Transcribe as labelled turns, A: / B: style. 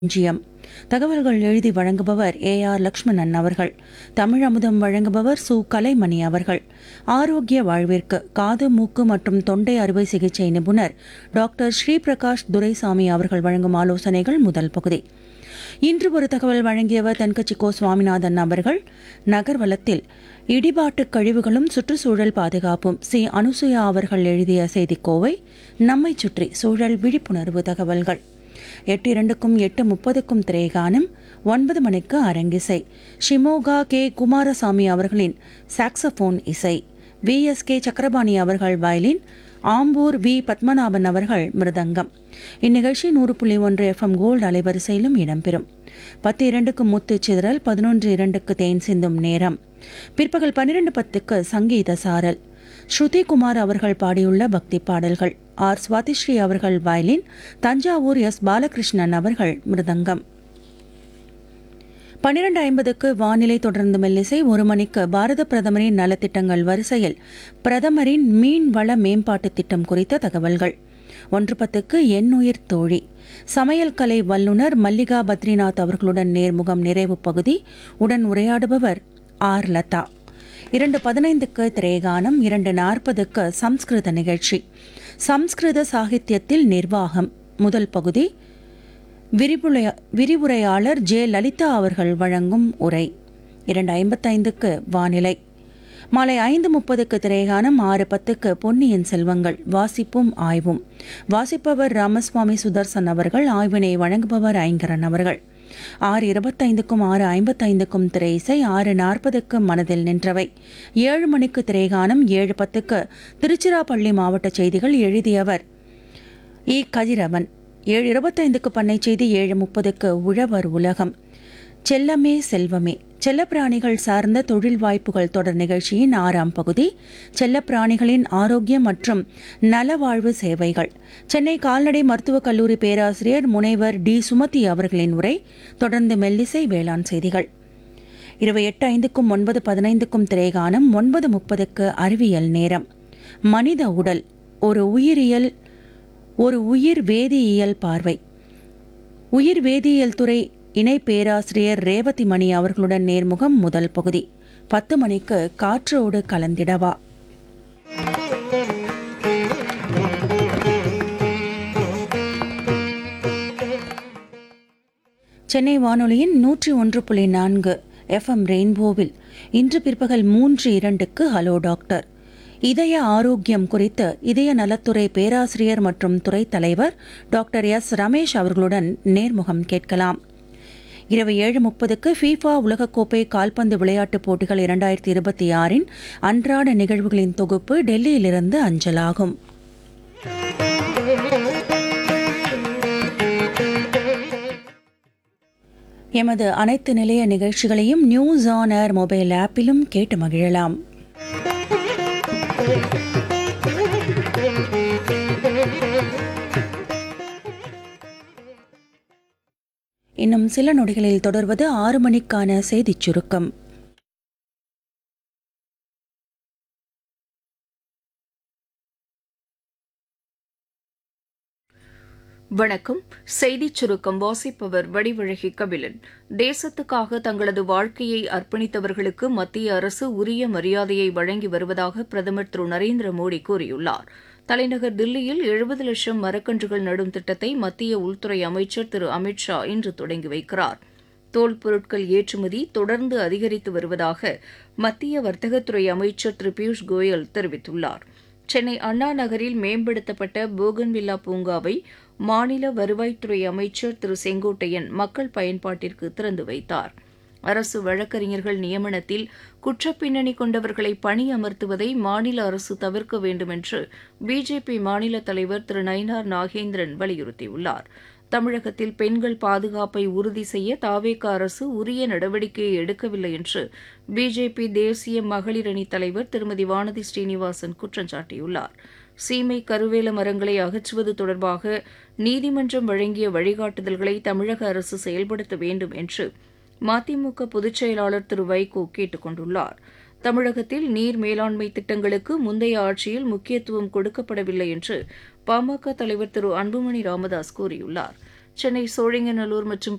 A: களஞ்சியம் தகவல்கள் எழுதி வழங்குபவர் ஏ ஆர் லக்ஷ்மணன் அவர்கள் தமிழ் அமுதம் வழங்குபவர் சு கலைமணி அவர்கள் ஆரோக்கிய வாழ்விற்கு காது மூக்கு மற்றும் தொண்டை அறுவை சிகிச்சை நிபுணர் டாக்டர் ஸ்ரீபிரகாஷ் துரைசாமி அவர்கள் வழங்கும் ஆலோசனைகள் முதல் பகுதி இன்று ஒரு தகவல் வழங்கியவர் தென்கட்சி கோ சுவாமிநாதன் அவர்கள் நகர்வலத்தில் இடிபாட்டு கழிவுகளும் சுற்றுச்சூழல் பாதுகாப்பும் சி அனுசுயா அவர்கள் எழுதிய செய்திக்கோவை நம்மைச் சுற்றி சூழல் விழிப்புணர்வு தகவல்கள் எட்டு இரண்டுக்கும் எட்டு முப்பதுக்கும் திரைகானம் ஒன்பது மணிக்கு அரங்கிசை ஷிமோகா கே குமாரசாமி அவர்களின் சாக்ஸபோன் இசை வி எஸ் கே சக்கரபாணி அவர்கள் வயலின் ஆம்பூர் வி பத்மநாபன் அவர்கள் மிருதங்கம் இந்நிகழ்ச்சி நூறு புள்ளி ஒன்று எஃப்எம் கோல்டு அலைவரிசையிலும் இடம்பெறும் பத்து இரண்டுக்கு முத்து சிதறல் பதினொன்று இரண்டுக்கு தேன் சிந்தும் நேரம் பிற்பகல் பன்னிரண்டு பத்துக்கு சங்கீத சாரல் ஸ்ருதி குமார் அவர்கள் பாடியுள்ள பக்தி பாடல்கள் ஆர் சுவாதிஸ்ரீ அவர்கள் வயலின் தஞ்சாவூர் எஸ் பாலகிருஷ்ணன் அவர்கள் மிருதங்கம் பன்னிரண்டு ஐம்பதுக்கு வானிலை தொடர்ந்து மெல்லிசை ஒரு மணிக்கு பாரத பிரதமரின் நலத்திட்டங்கள் வரிசையில் பிரதமரின் மீன் வள மேம்பாட்டு திட்டம் குறித்த தகவல்கள் ஒன்று பத்துக்கு எண்ணுயிர் தோழி சமையல் கலை வல்லுநர் மல்லிகா பத்ரிநாத் அவர்களுடன் நேர்முகம் நிறைவு பகுதி உடன் உரையாடுபவர் ஆர் லதா இரண்டு பதினைந்துக்கு திரேகானம் இரண்டு நாற்பதுக்கு சம்ஸ்கிருத நிகழ்ச்சி சம்ஸ்கிருத சாகித்யத்தில் நிர்வாகம் முதல் பகுதி விரிவுரை- விரிவுரையாளர் ஜே லலிதா அவர்கள் வழங்கும் உரை இரண்டு ஐம்பத்தைந்துக்கு வானிலை மாலை ஐந்து முப்பதுக்கு திரைகானம் ஆறு பத்துக்கு பொன்னியின் செல்வங்கள் வாசிப்பும் ஆய்வும் வாசிப்பவர் ராமசுவாமி சுதர்சன் அவர்கள் ஆய்வினை வழங்குபவர் ஐங்கரன் அவர்கள் ஆறு இருபத்தைந்துக்கும் ஆறு ஐம்பத்தைந்துக்கும் திரை இசை ஆறு நாற்பதுக்கு மனதில் நின்றவை ஏழு மணிக்கு திரைகானம் ஏழு பத்துக்கு திருச்சிராப்பள்ளி மாவட்ட செய்திகள் எழுதியவர் இ கதிரவன் ஏழு இருபத்தைந்துக்கு பண்ணை செய்தி ஏழு முப்பதுக்கு உழவர் உலகம் செல்லமே செல்வமே செல்லப்பிராணிகள் சார்ந்த தொழில் வாய்ப்புகள் தொடர் நிகழ்ச்சியின் ஆறாம் பகுதி செல்லப்பிராணிகளின் ஆரோக்கியம் மற்றும் நலவாழ்வு சேவைகள் சென்னை கால்நடை மருத்துவக் கல்லூரி பேராசிரியர் முனைவர் டி சுமதி அவர்களின் உரை தொடர்ந்து மெல்லிசை வேளாண் செய்திகள் இருபது எட்டு ஐந்துக்கும் ஒன்பது பதினைந்துக்கும் திரைகானம் ஒன்பது முப்பதுக்கு அறிவியல் நேரம் மனித உடல் ஒரு உயிரியல் ஒரு உயிர் வேதியியல் பார்வை உயிர் வேதியியல் துறை இணை பேராசிரியர் ரேவதி மணி அவர்களுடன் நேர்முகம் முதல் பகுதி பத்து மணிக்கு காற்றோடு கலந்திடவா சென்னை வானொலியின் நூற்றி ஒன்று புள்ளி நான்கு எஃப்எம் ரெயின்போவில் இன்று பிற்பகல் மூன்று இரண்டுக்கு ஹலோ டாக்டர் இதய ஆரோக்கியம் குறித்து இதய நலத்துறை பேராசிரியர் மற்றும் துறை தலைவர் டாக்டர் எஸ் ரமேஷ் அவர்களுடன் நேர்முகம் கேட்கலாம் இரவு ஏழு முப்பதுக்கு ஃபீஃபா உலகக்கோப்பை கால்பந்து விளையாட்டுப் போட்டிகள் இரண்டாயிரத்தி இருபத்தி ஆறின் அன்றாட நிகழ்வுகளின் தொகுப்பு டெல்லியிலிருந்து அஞ்சலாகும் எமது அனைத்து நிலைய நிகழ்ச்சிகளையும் நியூஸ் ஆன் ஏர் மொபைல் ஆப்பிலும் கேட்டு மகிழலாம் இன்னும் சில நொடிகளில் தொடர்வது ஆறு மணிக்கான செய்திச் சுருக்கம்
B: வணக்கம் செய்திச் சுருக்கம் வாசிப்பவர் வடிவழகி கபிலன் தேசத்துக்காக தங்களது வாழ்க்கையை அர்ப்பணித்தவர்களுக்கு மத்திய அரசு உரிய மரியாதையை வழங்கி வருவதாக பிரதமர் திரு நரேந்திர மோடி கூறியுள்ளார் தலைநகர் தில்லியில் எழுபது லட்சம் மரக்கன்றுகள் நடும் திட்டத்தை மத்திய உள்துறை அமைச்சர் திரு அமித் ஷா இன்று தொடங்கி வைக்கிறார் தோல் பொருட்கள் ஏற்றுமதி தொடர்ந்து அதிகரித்து வருவதாக மத்திய வர்த்தகத்துறை அமைச்சர் திரு பியூஷ் கோயல் தெரிவித்துள்ளார் சென்னை அண்ணா நகரில் மேம்படுத்தப்பட்ட போகன்வில்லா பூங்காவை மாநில வருவாய்த்துறை அமைச்சர் திரு செங்கோட்டையன் மக்கள் பயன்பாட்டிற்கு திறந்து வைத்தார் அரசு வழக்கறிஞர்கள் நியமனத்தில் குற்றப்பின்னணி கொண்டவர்களை பணி அமர்த்துவதை மாநில அரசு தவிர்க்க வேண்டும் என்று பிஜேபி மாநில தலைவர் திரு நயினார் நாகேந்திரன் வலியுறுத்தியுள்ளார் தமிழகத்தில் பெண்கள் பாதுகாப்பை உறுதி செய்ய தாவேக அரசு உரிய நடவடிக்கையை எடுக்கவில்லை என்று பிஜேபி தேசிய மகளிர் அணி தலைவர் திருமதி வானதி ஸ்ரீனிவாசன் குற்றம் சாட்டியுள்ளார் சீமை கருவேல மரங்களை அகற்றுவது தொடர்பாக நீதிமன்றம் வழங்கிய வழிகாட்டுதல்களை தமிழக அரசு செயல்படுத்த வேண்டும் என்று மதிமுக பொதுச் செயலாளர் திரு வைகோ கேட்டுக் கொண்டுள்ளார் தமிழகத்தில் நீர் மேலாண்மை திட்டங்களுக்கு முந்தைய ஆட்சியில் முக்கியத்துவம் கொடுக்கப்படவில்லை என்று பாமக தலைவர் திரு அன்புமணி ராமதாஸ் கூறியுள்ளார் சென்னை சோழிங்கநல்லூர் மற்றும்